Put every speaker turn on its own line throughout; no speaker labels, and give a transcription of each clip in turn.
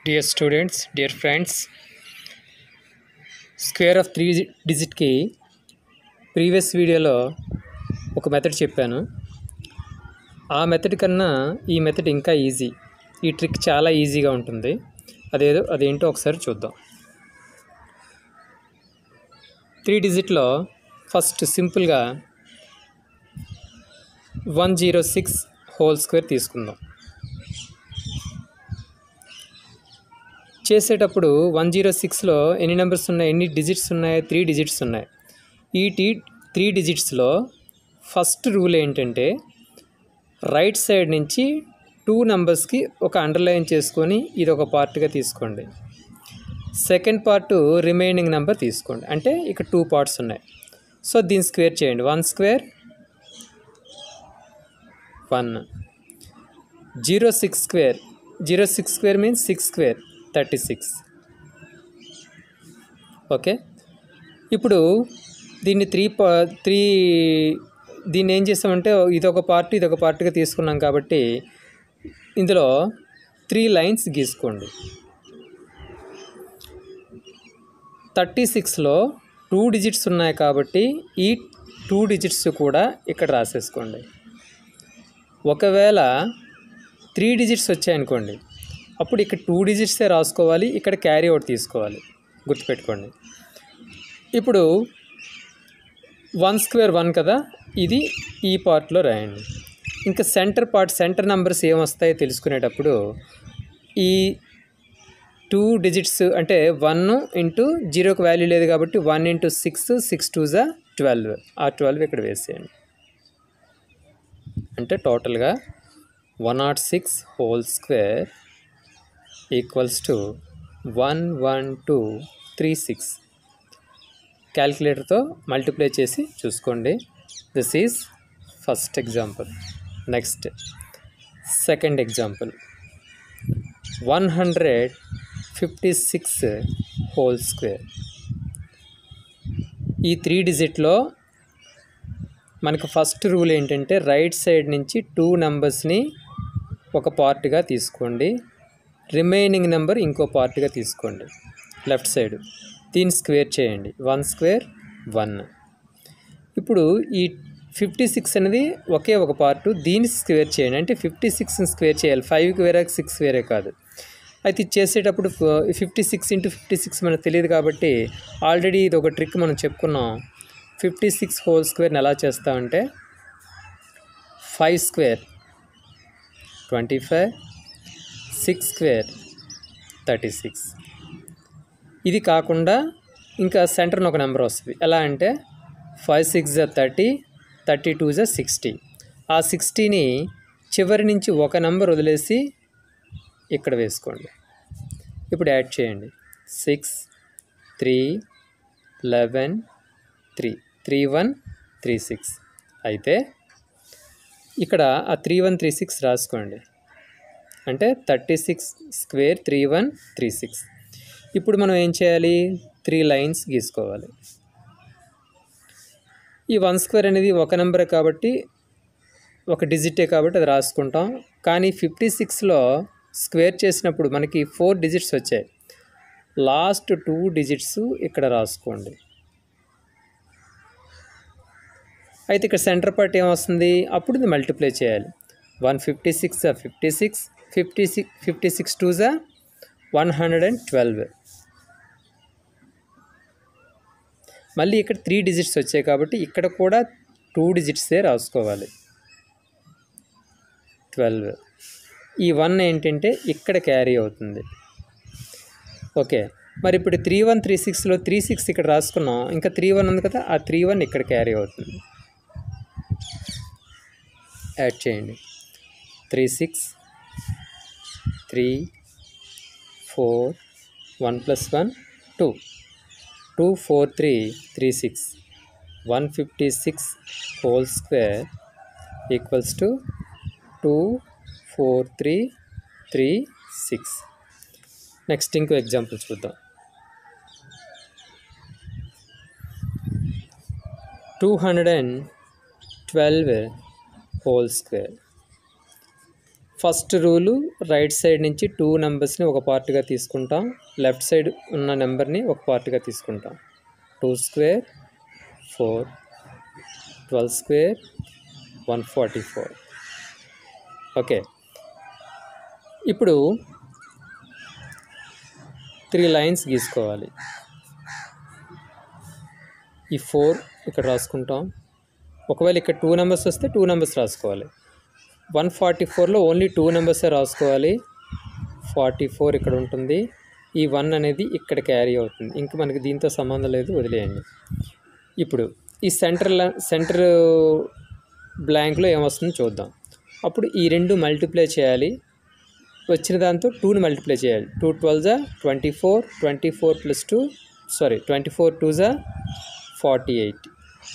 dear students dear friends square of three డిజిట్కి previous వీడియోలో ఒక మెథడ్ చెప్పాను ఆ మెథడ్ కన్నా ఈ మెథడ్ ఇంకా ఈజీ ఈ ట్రిక్ చాలా ఈజీగా ఉంటుంది అదేదో అదేంటో ఒకసారి చూద్దాం త్రీ డిజిట్లో ఫస్ట్ సింపుల్గా one zero six whole square తీసుకుందాం చేసేటప్పుడు వన్ జీరో సిక్స్లో ఎన్ని నెంబర్స్ ఉన్నాయి ఎన్ని డిజిట్స్ ఉన్నాయి త్రీ డిజిట్స్ ఉన్నాయి ఈ టీ త్రీ డిజిట్స్లో ఫస్ట్ రూల్ ఏంటంటే రైట్ సైడ్ నుంచి టూ నెంబర్స్కి ఒక అండర్లైన్ చేసుకొని ఇది ఒక పార్ట్గా తీసుకోండి సెకండ్ పార్ట్ రిమైనింగ్ నెంబర్ తీసుకోండి అంటే ఇక్కడ టూ పార్ట్స్ ఉన్నాయి సో దీన్ని స్క్వేర్ చేయండి one square one zero six square zero six square means six square thirty six okay ఇప్పుడు దీన్ని త్రీ పా త్రీ దీన్ని ఏం చేసామంటే ఇదొక పార్ట్ ఇదొక పార్ట్గా తీసుకున్నాం కాబట్టి ఇందులో త్రీ లైన్స్ గీసుకోండి థర్టీ సిక్స్లో టూ డిజిట్స్ ఉన్నాయి కాబట్టి ఈ టూ డిజిట్స్ కూడా ఇక్కడ రాసేసుకోండి ఒకవేళ త్రీ డిజిట్స్ వచ్చాయనుకోండి అప్పుడు ఇక్కడ టూ డిజిట్సే రాసుకోవాలి ఇక్కడ క్యారీ అవుట్ తీసుకోవాలి గుర్తుపెట్టుకోండి ఇప్పుడు వన్ స్క్వేర్ వన్ కదా ఇది ఈ పార్ట్లో రాయండి ఇంకా సెంటర్ పార్ట్ సెంటర్ నెంబర్స్ ఏమొస్తాయో తెలుసుకునేటప్పుడు ఈ టూ డిజిట్స్ అంటే వన్ ఇంటూ జీరోకి వాల్యూ లేదు కాబట్టి one into six six two జా ట్వెల్వ్ ఆ ట్వెల్వ్ ఇక్కడ వేసేయండి అంటే టోటల్గా one naught six whole square equals to one one two three six క్యాల్కులేటర్తో మల్టిప్లై చేసి చూసుకోండి this is first example next second example one hundred fifty six whole square ఈ త్రీ డిజిట్లో మనకు ఫస్ట్ రూల్ ఏంటంటే రైట్ సైడ్ నుంచి two నెంబర్స్ని ఒక పార్ట్గా తీసుకోండి రిమైనింగ్ నెంబర్ ఇంకో పార్ట్గా తీసుకోండి లెఫ్ట్ సైడ్ దీన్ని స్క్వేర్ చేయండి వన్ స్క్వేర్ వన్ ఇప్పుడు ఈ ఫిఫ్టీ సిక్స్ అనేది ఒకే ఒక పార్ట్ దీన్ని స్క్వేర్ చేయండి అంటే ఫిఫ్టీ సిక్స్ని స్క్వేర్ చేయాలి ఫైవ్కి వేరే సిక్స్ వేరే కాదు అయితే ఇది చేసేటప్పుడు fifty six into fifty six మనకు తెలియదు కాబట్టి ఆల్రెడీ ఇది ఒక ట్రిక్ మనం చెప్పుకున్నాం ఫిఫ్టీ సిక్స్ హోల్ స్క్వేర్ని ఎలా చేస్తామంటే five square twenty five six square thirty six ఇది కాకుండా ఇంకా సెంటర్ని ఒక నెంబర్ వస్తుంది ఎలా అంటే ఫైవ్ సిక్స్ జా థర్టీ థర్టీ టూ జా సిక్స్టీ ఆ సిక్స్టీని చివరి నుంచి ఒక నెంబర్ వదిలేసి ఇక్కడ వేసుకోండి ఇప్పుడు యాడ్ చేయండి six three eleven three three one three six అయితే ఇక్కడ ఆ త్రీ వన్ త్రీ సిక్స్ రాసుకోండి అంటే thirty six square three one three six ఇప్పుడు మనం ఏం చేయాలి త్రీ లైన్స్ గీసుకోవాలి ఈ వన్ స్క్వేర్ అనేది ఒక నెంబరే కాబట్టి ఒక డిజిటే కాబట్టి అది రాసుకుంటాం కానీ ఫిఫ్టీ సిక్స్లో స్క్వేర్ చేసినప్పుడు మనకి ఫోర్ డిజిట్స్ వచ్చాయి లాస్ట్ టూ డిజిట్స్ ఇక్కడ రాసుకోండి అయితే ఇక్కడ సెంటర్ పార్ట్ ఏమొస్తుంది అప్పుడు ఇది మల్టిప్లై చేయాలి one fifty six fifty six fifty six fifty six two జా వన్ హండ్రెడ్ అండ్ ట్వెల్వ్ మళ్ళీ ఇక్కడ త్రీ డిజిట్స్ వచ్చాయి కాబట్టి ఇక్కడ కూడా టూ డిజిట్సే రాసుకోవాలి ట్వెల్వ్ ఈ వన్ ఏంటంటే ఇక్కడ క్యారీ అవుతుంది ఓకే మరి ఇప్పుడు త్రీ వన్ త్రీ సిక్స్లో త్రీ సిక్స్ ఇక్కడ రాసుకున్నాం ఇంకా త్రీ వన్ ఉంది కదా ఆ త్రీ వన్ ఇక్కడ క్యారీ అవుతుంది యాడ్ చేయండి three six three four one plus one two two four three three six one fifty six whole square equals to two four three three six next ఇంకో example చూద్దాం two hundred and twelve whole square first rule right side నుంచి two నెంబర్స్ని ఒక పార్ట్గా తీసుకుంటాం left side ఉన్న నెంబర్ని ఒక పార్ట్గా తీసుకుంటాం two square four twelve square one forty four okay ఇప్పుడు త్రీ లైన్స్ గీసుకోవాలి ఈ ఫోర్ ఇక్కడ రాసుకుంటాం ఒకవేళ ఇక్కడ టూ నెంబర్స్ వస్తే టూ నెంబర్స్ రాసుకోవాలి వన్ ఫార్టీ ఫోర్లో ఓన్లీ టూ నెంబర్సే రాసుకోవాలి ఫార్టీ ఫోర్ ఇక్కడ ఉంటుంది ఈ వన్ అనేది ఇక్కడ క్యారీ అవుతుంది ఇంకా మనకి దీంతో సంబంధం లేదు వదిలేయండి ఇప్పుడు ఈ సెంటర్ సెంటర్ బ్లాంక్లో ఏమొస్తుందో చూద్దాం అప్పుడు ఈ రెండు మల్టిప్లై చేయాలి వచ్చిన దాంతో టూని మల్టిప్లై చేయాలి టూ ట్వెల్వ్ జా twenty four twenty four plus two sorry twenty four two జా ఫార్టీ ఎయిట్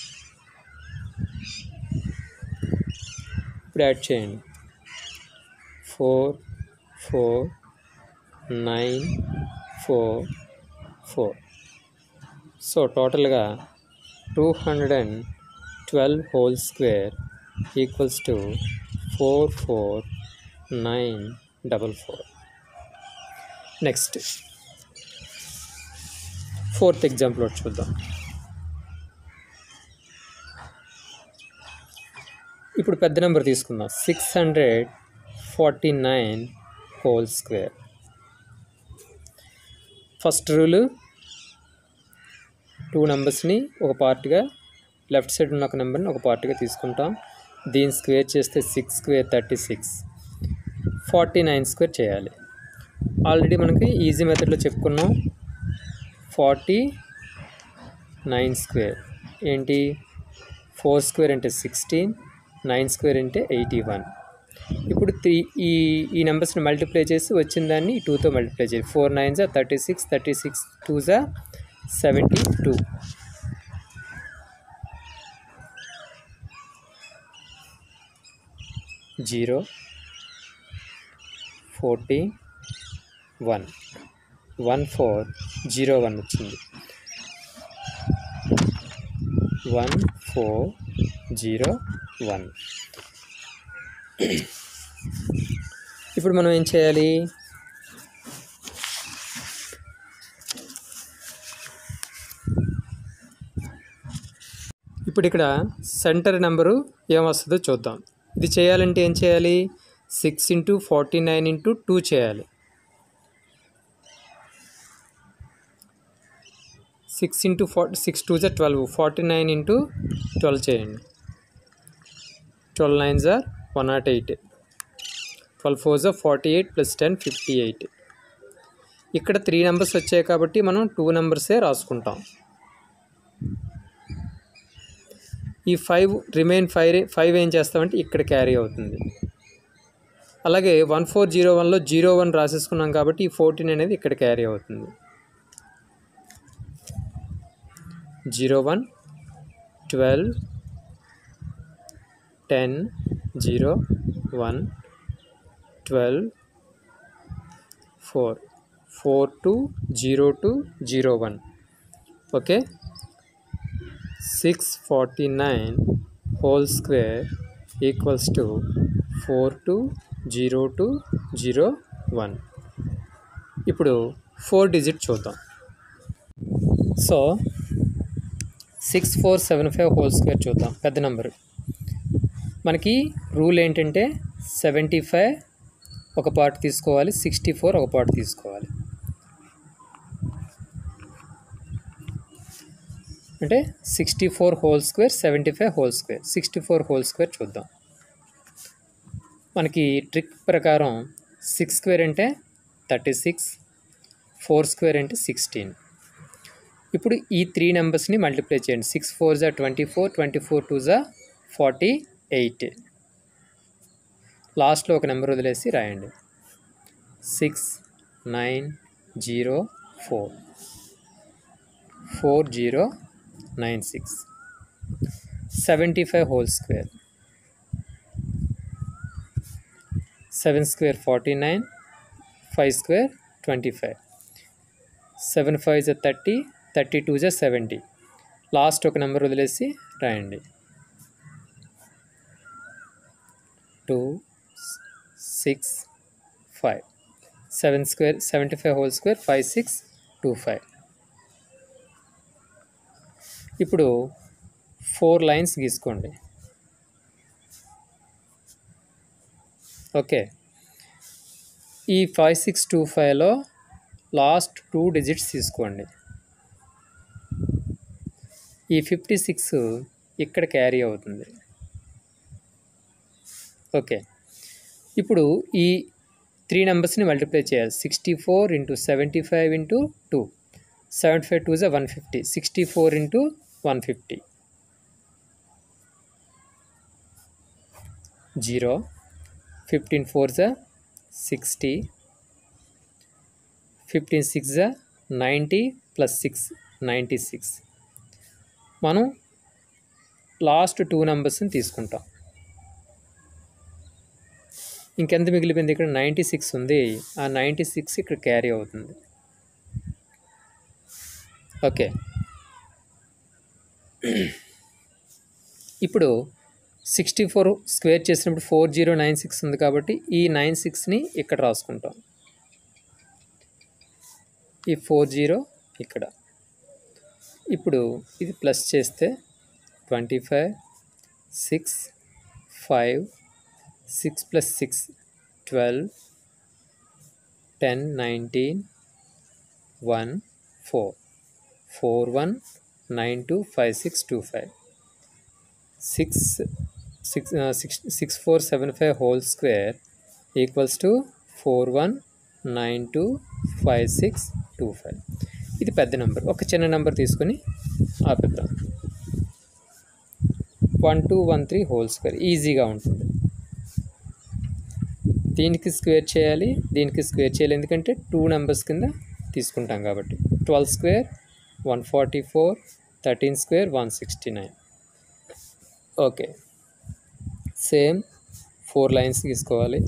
ఇప్పుడు యాడ్ చేయండి four four nine four four so టోటల్గా two hundred and twelve whole square equals to four four nine double four next fourth example ఒకటి చూద్దాం ఇప్పుడు పెద్ద number తీసుకుందాం six hundred forty nine whole square first rule two నెంబర్స్ని ఒక పార్ట్గా left side ఉన్న ఒక నెంబర్ని ఒక పార్ట్గా తీసుకుంటాం దీని స్క్వేర్ చేస్తే six square thirty six forty nine square చేయాలి ఆల్రెడీ మనకి ఈజీ మెథడ్లో చెప్పుకున్నాం ఫార్టీ నైన్ స్క్వేర్ ఏంటి ఫోర్ స్క్వేర్ అంటే సిక్స్టీన్ నైన్ స్క్వేర్ అంటే ఎయిటీ వన్ ఇప్పుడు త్రీ ఈ ఈ నెంబర్స్ని మల్టిప్లై చేసి వచ్చిన దాన్ని టూతో మల్టిప్లై చేయాలి ఫోర్ నైన్ జా thirty six thirty six two జా seventy two zero forty one one four zero one వచ్చింది వన్ ఫోర్ జీరో వన్ ఇప్పుడు మనం ఏం చేయాలి ఇప్పుడు ఇక్కడ సెంటర్ నెంబరు ఏమొస్తుందో చూద్దాం ఇది చేయాలంటే ఏం చేయాలి six into forty nine into two చేయాలి six into forty six two జా twelve forty nine into twelve చేయండి ట్వెల్వ్ నైన్ జార్ one naught eight twelve four జా forty eight plus ten fifty eight ఇక్కడ త్రీ నెంబర్స్ వచ్చాయి కాబట్టి మనం two నెంబర్సే రాసుకుంటాం ఈ ఫైవ్ రిమైన్ ఫైవ్ ఫైవ్ ఏం చేస్తామంటే ఇక్కడ క్యారీ అవుతుంది అలాగే వన్ ఫోర్ జీరో వన్లో జీరో వన్ రాసేసుకున్నాం కాబట్టి ఈ ఫోర్టీన్ అనేది ఇక్కడ క్యారీ అవుతుంది zero one twelve ten zero one twelve four four two zero two zero one okay six forty nine whole square equals to four two zero two zero one ఇప్పుడు four digit చూద్దాం so six four seven five whole square చూద్దాం పెద్ద number మనకి rule ఏంటంటే seventy five ఒక part తీసుకోవాలి sixty four ఒక part తీసుకోవాలి అంటే sixty four whole square seventy five whole square sixty four whole square చూద్దాం మనకి ట్రిక్ ప్రకారం సిక్స్ స్క్వేర్ అంటే థర్టీ సిక్స్ ఫోర్ స్క్వేర్ అంటే సిక్స్టీన్ ఇప్పుడు ఈ త్రీ నెంబర్స్ని మల్టిప్లై చేయండి సిక్స్ ఫోర్ జా twenty four twenty four two జా ఫార్టీ ఎయిట్ లాస్ట్లో ఒక నెంబర్ వదిలేసి రాయండి six nine zero four four zero nine six seventy five whole square seven square forty nine five square twenty five seven five జా thirty thirty two జా seventy last ఒక number వదిలేసి రాయండి two six five seven square seventy five whole square five six two five ఇప్పుడు four lines గీసుకోండి okay ఈ five six two ఫైవ్లో last two digits తీసుకోండి ఈ ఫిఫ్టీ సిక్స్ ఇక్కడ క్యారీ అవుతుంది ఓకే ఇప్పుడు ఈ త్రీ నెంబర్స్ని మల్టిప్లై చేయాలి sixty four into seventy five into two seventy five two జా one fifty sixty four into one fifty zero fifteen four జా సిక్స్టీ ఫిఫ్టీన్ సిక్స్ జా ninety plus six ninety six మనం last two నెంబర్స్ని తీసుకుంటాం ఇంకెంత మిగిలిపోయింది ఇక్కడ నైంటీ సిక్స్ ఉంది ఆ నైంటీ సిక్స్ ఇక్కడ క్యారీ అవుతుంది ఓకే ఇప్పుడు సిక్స్టీ ఫోర్ స్క్వేర్ చేసినప్పుడు ఫోర్ జీరో నైన్ సిక్స్ ఉంది కాబట్టి ఈ నైన్ సిక్స్ని ఇక్కడ రాసుకుంటాం ఈ ఫోర్ జీరో ఇక్కడ ఇప్పుడు ఇది ప్లస్ చేస్తే twenty five six five six plus six twelve ten nineteen one four four one nine two five six two five six six six six four seven five whole square equals to four one nine two five six two five ఇది పెద్ద number ఒక చిన్న number తీసుకొని ఆపిద్దాం one two one three whole square ఈజీగా ఉంటుంది దీనికి square చేయాలి దీనికి స్క్వేర్ చేయాలి ఎందుకంటే టూ నెంబర్స్ కింద తీసుకుంటాం కాబట్టి twelve square one forty four thirteen square one sixty nine okay same four lines తీసుకోవాలి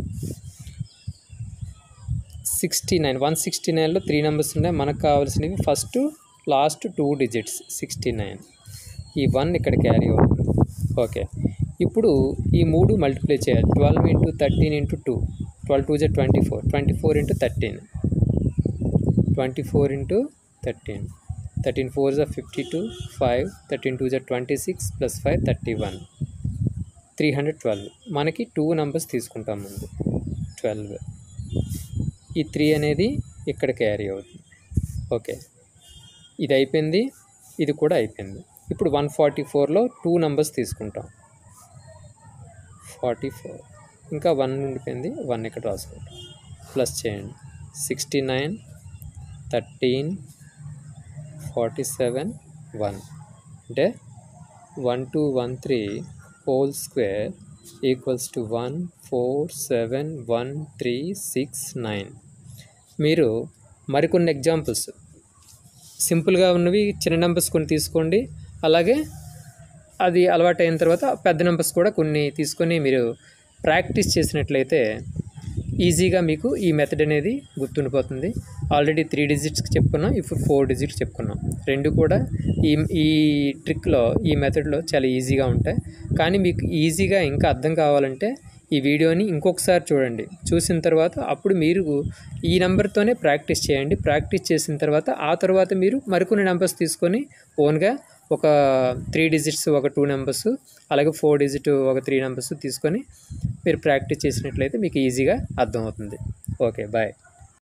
సిక్స్టీ నైన్ వన్ సిక్స్టీ నైన్లో త్రీ నెంబర్స్ ఉన్నాయి మనకు కావాల్సినవి first last two digits sixty nine ఈ వన్ ఇక్కడ క్యారీ అవుతుంది ఓకే ఇప్పుడు ఈ మూడు మల్టిప్లై చేయాలి twelve into thirteen into two twelve two జా twenty four twenty four into thirteen twenty four into thirteen thirteen four జా fifty two five thirteen two జా twenty six plus five thirty one three hundred twelve మనకి two numbers తీసుకుంటాం ముందు twelve ఈ three అనేది ఇక్కడ carry అవుతుంది okay ఇది అయిపోయింది ఇది కూడా అయిపోయింది ఇప్పుడు వన్ ఫార్టీ ఫోర్లో టూ నెంబర్స్ తీసుకుంటాం ఫార్టీ ఫోర్ ఇంకా వన్ ఉండిపోయింది వన్ ఇక్కడ రాసుకుంటాం ప్లస్ చేయండి sixty nine thirteen forty seven one అంటే one two one three whole square equals to one four seven one three six nine మీరు మరికొన్ని ఎగ్జాంపుల్స్ సింపుల్గా ఉన్నవి చిన్న నెంబర్స్ కొన్ని తీసుకోండి అలాగే అది అలవాటు అయిన తర్వాత పెద్ద నెంబర్స్ కూడా కొన్ని తీసుకొని మీరు ప్రాక్టీస్ చేసినట్లయితే ఈజీగా మీకు ఈ మెథడ్ అనేది గుర్తుండిపోతుంది ఆల్రెడీ త్రీ డిజిట్స్కి చెప్పుకున్నాం ఇప్పుడు ఫోర్ డిజిట్స్ చెప్పుకున్నాం రెండు కూడా ఈ ఈ ట్రిక్లో ఈ మెథడ్లో చాలా ఈజీగా ఉంటాయి కానీ మీకు ఈజీగా ఇంకా అర్థం కావాలంటే ఈ వీడియోని ఇంకొకసారి చూడండి చూసిన తర్వాత అప్పుడు మీరు ఈ నెంబర్తోనే ప్రాక్టీస్ చేయండి ప్రాక్టీస్ చేసిన తర్వాత ఆ తర్వాత మీరు మరికొన్ని నెంబర్స్ తీసుకొని ఓన్గా ఒక త్రీ డిజిట్స్ ఒక టూ నెంబర్స్ అలాగే ఫోర్ డిజిట్ ఒక త్రీ నెంబర్స్ తీసుకొని మీరు ప్రాక్టీస్ చేసినట్లయితే మీకు ఈజీగా అర్థమవుతుంది ఓకే బాయ్